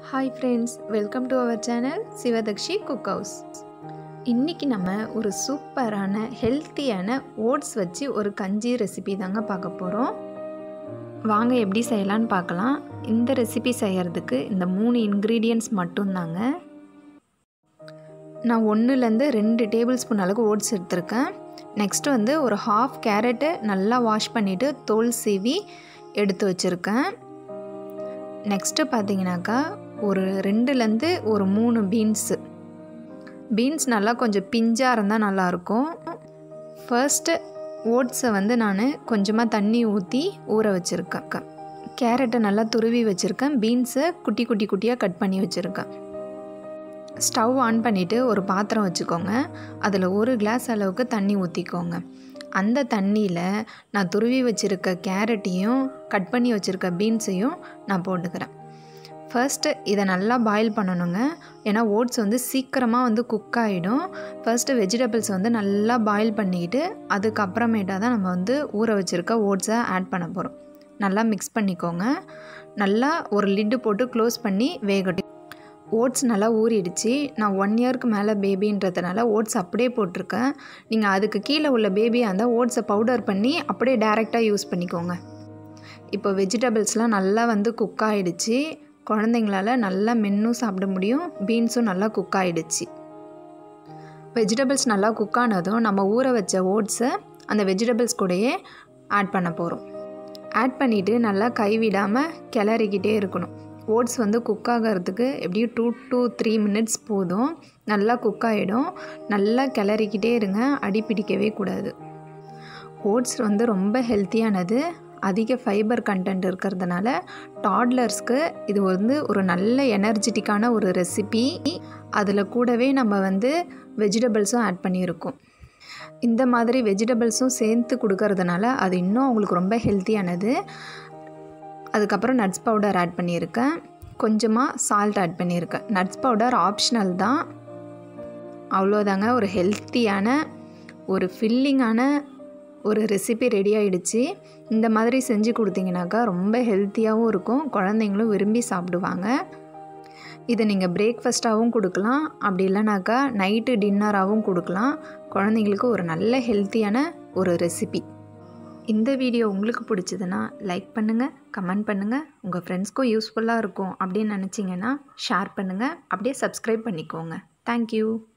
hi friends welcome to our channel Sivadakshi cook house இன்றைக்கி நம்ம ஒரு சூப்பரான ஹெல்த்தியான ஓட்ஸ் வச்சு ஒரு கஞ்சி ரெசிபி தாங்க பார்க்க போகிறோம் வாங்க எப்படி செய்யலான்னு பார்க்கலாம் இந்த ரெசிபி செய்கிறதுக்கு இந்த மூணு இன்க்ரீடியன்ட்ஸ் மட்டும்தாங்க நான் ஒன்றுலேருந்து ரெண்டு டேபிள் ஸ்பூன் அளவுக்கு ஓட்ஸ் எடுத்திருக்கேன் நெக்ஸ்ட்டு வந்து ஒரு ஹாஃப் கேரட்டை நல்லா வாஷ் பண்ணிவிட்டு தோல் சீவி எடுத்து வச்சுருக்கேன் நெக்ஸ்ட்டு பார்த்தீங்கன்னாக்கா ஒரு ரெண்டுலேருந்து ஒரு மூணு பீன்ஸு பீன்ஸ் நல்லா கொஞ்சம் பிஞ்சாக இருந்தால் நல்லாயிருக்கும் ஃபர்ஸ்ட்டு ஓட்ஸை வந்து நான் கொஞ்சமாக தண்ணி ஊற்றி ஊற வச்சுருக்கேன் கேரட்டை நல்லா துருவி வச்சுருக்கேன் பீன்ஸை குட்டி குட்டி குட்டியாக கட் பண்ணி வச்சுருக்கேன் ஸ்டவ் ஆன் பண்ணிவிட்டு ஒரு பாத்திரம் வச்சுக்கோங்க அதில் ஒரு கிளாஸ் அளவுக்கு தண்ணி ஊற்றிக்கோங்க அந்த தண்ணியில் நான் துருவி வச்சுருக்க கேரட்டையும் கட் பண்ணி வச்சுருக்க பீன்ஸையும் நான் போட்டுக்கிறேன் ஃபர்ஸ்ட்டு இதை நல்லா பாயில் பண்ணணுங்க ஏன்னா ஓட்ஸ் வந்து சீக்கிரமாக வந்து குக் ஆகிடும் ஃபர்ஸ்ட்டு வெஜிடபிள்ஸ் வந்து நல்லா பாயில் பண்ணிக்கிட்டு அதுக்கப்புறமேட்டா தான் நம்ம வந்து ஊற வச்சுருக்க ஓட்ஸை ஆட் பண்ண போகிறோம் நல்லா மிக்ஸ் பண்ணிக்கோங்க நல்லா ஒரு லிட்டு போட்டு க்ளோஸ் பண்ணி வேகட்டும் ஓட்ஸ் நல்லா ஊறிடுச்சு நான் ஒன் இயர்க்கு மேலே பேபின்றதுனால ஓட்ஸ் அப்படியே போட்டிருக்கேன் நீங்கள் அதுக்கு கீழே உள்ள பேபியாக இருந்தால் ஓட்ஸை பவுடர் பண்ணி அப்படியே டேரெக்டாக யூஸ் பண்ணிக்கோங்க இப்போ வெஜிடபிள்ஸ்லாம் நல்லா வந்து குக் ஆகிடுச்சு குழந்தைங்களால நல்லா மென்னும் சாப்பிட முடியும் பீன்ஸும் நல்லா குக் ஆகிடுச்சு வெஜிடபிள்ஸ் நல்லா குக் ஆனதும் நம்ம ஊற வச்ச ஓட்ஸை அந்த வெஜிடபிள்ஸ் கூடயே ஆட் பண்ண போகிறோம் ஆட் பண்ணிவிட்டு நல்லா கைவிடாமல் கிளறிக்கிட்டே இருக்கணும் ஓட்ஸ் வந்து குக் ஆகிறதுக்கு எப்படியும் டூ டூ த்ரீ மினிட்ஸ் போதும் நல்லா குக் ஆகிடும் நல்லா கிளறிக்கிட்டே இருங்க அடி பிடிக்கவே கூடாது ஓட்ஸ் வந்து ரொம்ப ஹெல்த்தியானது அதிக ஃபைபர் கண்டென்ட் இருக்கிறதுனால டாட்லர்ஸ்க்கு இது வந்து ஒரு நல்ல எனர்ஜெட்டிக்கான ஒரு ரெசிபி அதில் கூடவே நம்ம வந்து வெஜிடபிள்ஸும் ஆட் பண்ணியிருக்கோம் இந்த மாதிரி வெஜிடபிள்ஸும் சேர்த்து கொடுக்கறதுனால அது இன்னும் அவங்களுக்கு ரொம்ப ஹெல்த்தியானது அதுக்கப்புறம் நட்ஸ் பவுடர் ஆட் பண்ணியிருக்கேன் கொஞ்சமாக சால்ட் ஆட் பண்ணியிருக்கேன் நட்ஸ் பவுடர் ஆப்ஷனல் தான் அவ்வளோதாங்க ஒரு ஹெல்த்தியான ஒரு ஃபில்லிங்கான ஒரு ரெசிபி ரெடி ஆகிடுச்சு இந்த மாதிரி செஞ்சு கொடுத்தீங்கனாக்கா ரொம்ப ஹெல்த்தியாகவும் இருக்கும் குழந்தைங்களும் விரும்பி சாப்பிடுவாங்க இதை நீங்கள் பிரேக்ஃபாஸ்ட்டாகவும் கொடுக்கலாம் அப்படி இல்லைனாக்கா நைட்டு டின்னராகவும் கொடுக்கலாம் குழந்தைங்களுக்கு ஒரு நல்ல ஹெல்த்தியான ஒரு ரெசிபி இந்த வீடியோ உங்களுக்கு பிடிச்சதுன்னா லைக் பண்ணுங்கள் கமெண்ட் பண்ணுங்கள் உங்கள் ஃப்ரெண்ட்ஸ்க்கும் யூஸ்ஃபுல்லாக இருக்கும் அப்படின்னு நினச்சிங்கன்னா ஷேர் பண்ணுங்கள் அப்படியே சப்ஸ்கிரைப் பண்ணிக்கோங்க தேங்க்யூ